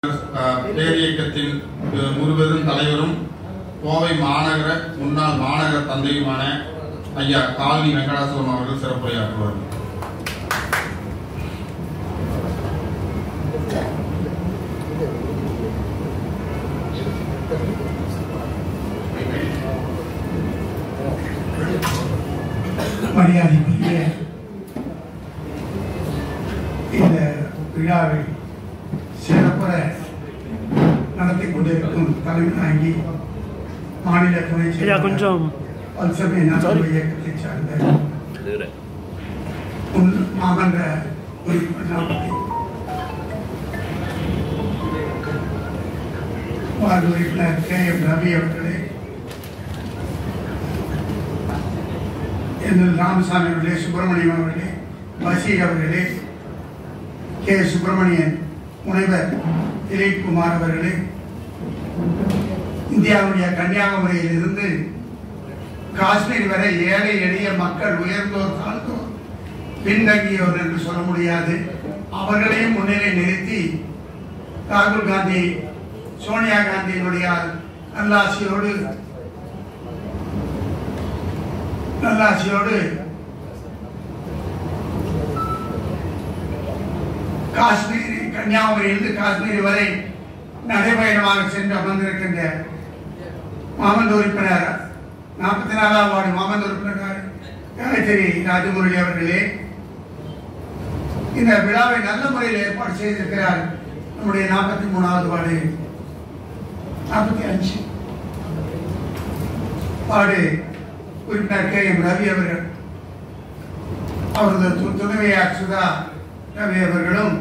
அஹ், பேரியக்கத்தின் அஹ், முழுவெரும் தலைவரும் கோவை மாநகர முன்னாள் மாநகர தந்தையுமான ஐயா காலனி வெங்கடாசலம் அவர்கள் சிறப்புரையாற்றுவார்கள் மரியாதைக்குரிய இந்த விழாவை சிறப்புற நடத்தி கொண்டிருக்கும் தலைமை தாங்கி மாநில துணை ஐயா செயலாளர் கொஞ்சம் பல்சபை நலத்துறை இயக்கத்தை சார்ந்த முன் மாமன்ற உறுப்பினர் வார்டு உறுப்பினர் கே எம் ரவி அவர்களே என் ராமசாமி அவர்களே சுப்பிரமணியம் அவர்களே பஷீர் அவர்களே கே சுப்பிரமணியன் முனைவர் திலீப் குமார் அவர்களே இந்தியாவுடைய கன்னியாகுமரியில் இருந்து காஷ்மீர் வரை ஏழை எளிய மக்கள் உயர்ந்தோர் தாழ்ந்தோர் பின்தங்கியோர் என்று சொல்ல முடியாது அவர்களையும் முன்னிலை நிறுத்தி ராகுல் காந்தி சோனியா காந்தியினுடைய நல்லாசியோடு நல்லாசியோடு காஷ்மீர் கன்னியாகுமரியிலிருந்து காஷ்மீர் வரை நடைபயணமாக சென்று அமர்ந்திருக்கின்ற மாமந்த உறுப்பினர் நாற்பத்தி நாலாம் வார்டு மாமந்த உறுப்பினர் காயத்ரி ராஜமுரளி அவர்களே இந்த விழாவை நல்ல முறையில் ஏற்பாடு செய்திருக்கிறார் நம்முடைய நாற்பத்தி மூணாவது வார்டு நாற்பத்தி அஞ்சு வார்டு உறுப்பினர் கே எம் ரவி அவர்கள் அவரது து- துணைவியார் சுதா ரவி அவர்களும்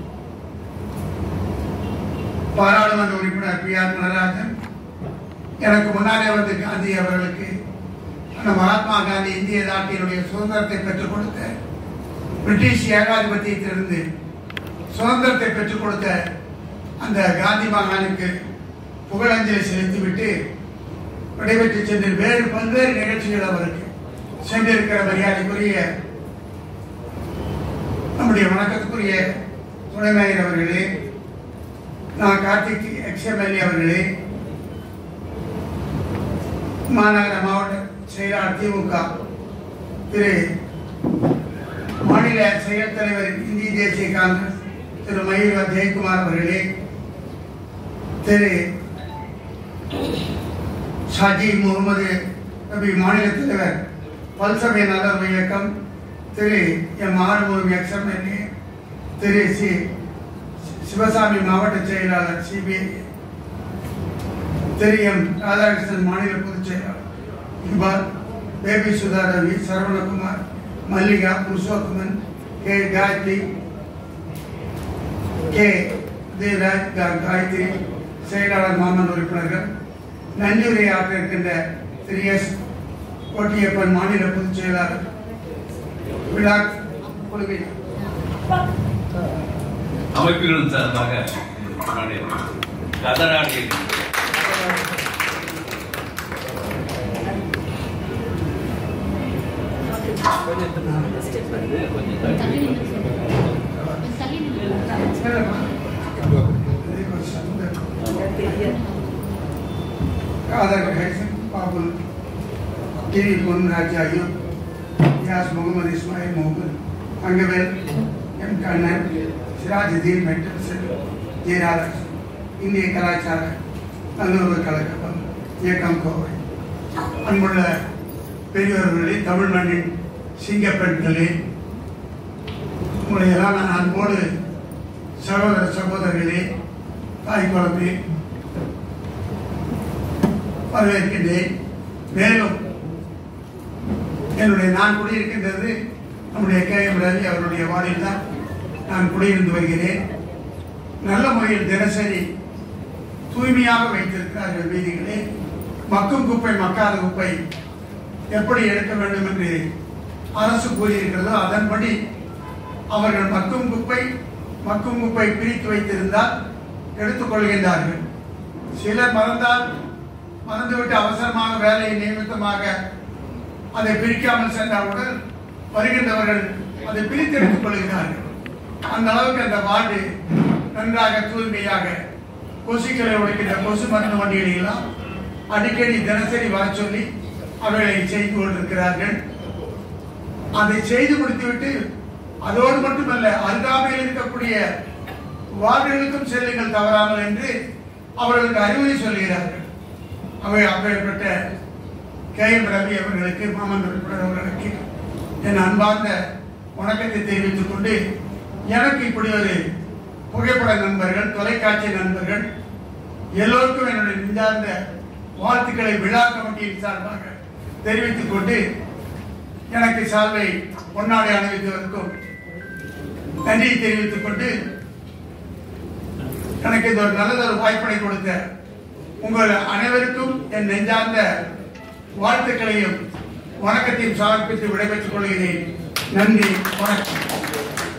பாராளுமன்ற உறுப்பினர் பி ஆர் நடராஜன் எனக்கு முன்னாலே வந்து காந்தி அவர்களுக்கு அந்த மகாத்மா காந்தி இந்திய நாட்டினுடைய சுதந்திரத்தை பெற்றுக் கொடுத்த பிரிட்டிஷ் ஏகாதிபத்தியத்திலிருந்து சுதந்திரத்தை பெற்றுக் கொடுத்த அந்த காந்தி மகானுக்கு புகழஞ்சலி செலுத்திவிட்டு விடைபெற்று சென்று வேறு பல்வேறு நிகழ்ச்சிகள் அவருக்கு சென்றிருக்கிற மரியாதைக்குரிய நம்முடைய வணக்கத்துக்குரிய துணை மேயர் அவர்களே நான் கார்த்திக் எக்ஸ்எம்எல்ஏ அவர்களே மாநகர மாவட்ட செயலாளர் திமுக திரு மாநில செயல் தலைவர் இந்திய தேசிய காங்கிரஸ் திரு மயூர ஜெயக்குமார் அவர்களே திரு ஷாஜி முகமது ரபி மாநில தலைவர் பல்சபை நலர்வு இயக்கம் Thiru M Arumugam ex MLA Thiru C Sivasamy மாவட்ட செயலாளர் சிபிஐ திரு எம் ராதாகிருஷ்ணன் மாநில பொதுச் செயலாளர் இக்பால் பேபி சுதா ரவி சரவணகுமார் மல்லிகா புருஷோத்தமன் கே காயத்ரி கே தேவராஜ் கா- காயத்ரி செயலாளர் மாமன் உறுப்பினர்கள் நன்றியுரை ஆற்ற இருக்கின்ற திரு எஸ் கோட்டியப்பன் மாநில பொதுச் செயலாளர் விழா குழுவின் அமைப்புகளின் சார்பாக முன்னாடி கதராடி कादर हैसन बाबुल टीवी பொன்ராஜ் ஐயோ யாஸ் முகமது இஸ்மாயில் முகமது அங்கவேல் எம் கண்ணன் சிராஜுதீன் மெட்டல்சன் ஜெயராஜ் இந்திய கலாச்சார நல்லுறவு கழகம் இயக்கம் கோவை அன்புள்ள பெரியவர்களே தமிழ் மண்ணின் சிங்கப்பெண்களே உங்களையெல்லாம் நான் அன்போடு சகோதர சகோதரர்களே தாய் குழந்தை வரவேற்கின்றேன் மேலும் என்னுடைய நான் குடியிருக்கின்றது நம்முடைய கே எம் ரவி அவருடைய வார்டில் தான் நான் குடியிருந்து வருகிறேன் நல்ல முறையில் தினசரி தூய்மையாக வைத்திருக்கிறார்கள் வீதிகளே மக்கும் குப்பை மக்காத குப்பை எப்படி எடுக்க வேண்டும் என்று அரசு கூறியிருக்கிறதோ அதன்படி அவர்கள் மக்கும் குப்பை மக்கும் குப்பை பிரித்து வைத்திருந்தால் எடுத்துக் கொள்கின்றார்கள் சிலர் மறந்தால் மறந்துவிட்டு அவசரமாக வேலையை நியமித்தமாக அதை பிரிக்காமல் சென்றவுடன் வருகின்றவர்கள் அதை பிரித்து எடுத்துக் கொள்கிறார்கள் அந்த அளவுக்கு அந்த வார்டு நன்றாக தூய்மையாக கொசுக்களை உடைக்கின்ற கொசு மருந்து வண்டிகளை எல்லாம் அடிக்கடி தினசரி வர சொல்லி அவைகளை செய்து கொண்டிருக்கிறார்கள் அதை செய்து முடித்துவிட்டு அதோடு மட்டுமல்ல அருகாமையில் இருக்கக்கூடிய வார்டுகளுக்கும் செல்லுங்கள் தவறாமல் என்று அவர்களுக்கு அறிவுரை சொல்கிறார்கள் அவை அப்பேற்பட்ட கே எம் ரவி அவர்களுக்கு மாமன் உறுப்பினர் அவர்களுக்கு என் அன்பார்ந்த வணக்கத்தை தெரிவித்துக் கொண்டு எனக்கு இப்படி ஒரு புகைப்பட நண்பர்கள் தொலைக்காட்சி நண்பர்கள் எல்லோருக்கும் என்னுடைய நெஞ்சார்ந்த வாழ்த்துக்களை விழா கமிட்டியின் சார்பாக தெரிவித்துக் கொண்டு எனக்கு சால்வை பொன்னாடை அணிவித்ததற்கும் நன்றி தெரிவித்துக் கொண்டு எனக்கு இந்த ஒரு நல்லதொரு வாய்ப்பினை கொடுத்த உங்கள் அனைவருக்கும் என் நெஞ்சார்ந்த வாழ்த்துக்களையும் வணக்கத்தையும் சமர்ப்பித்து விடைபெற்றுக் கொள்கிறேன் நன்றி வணக்கம்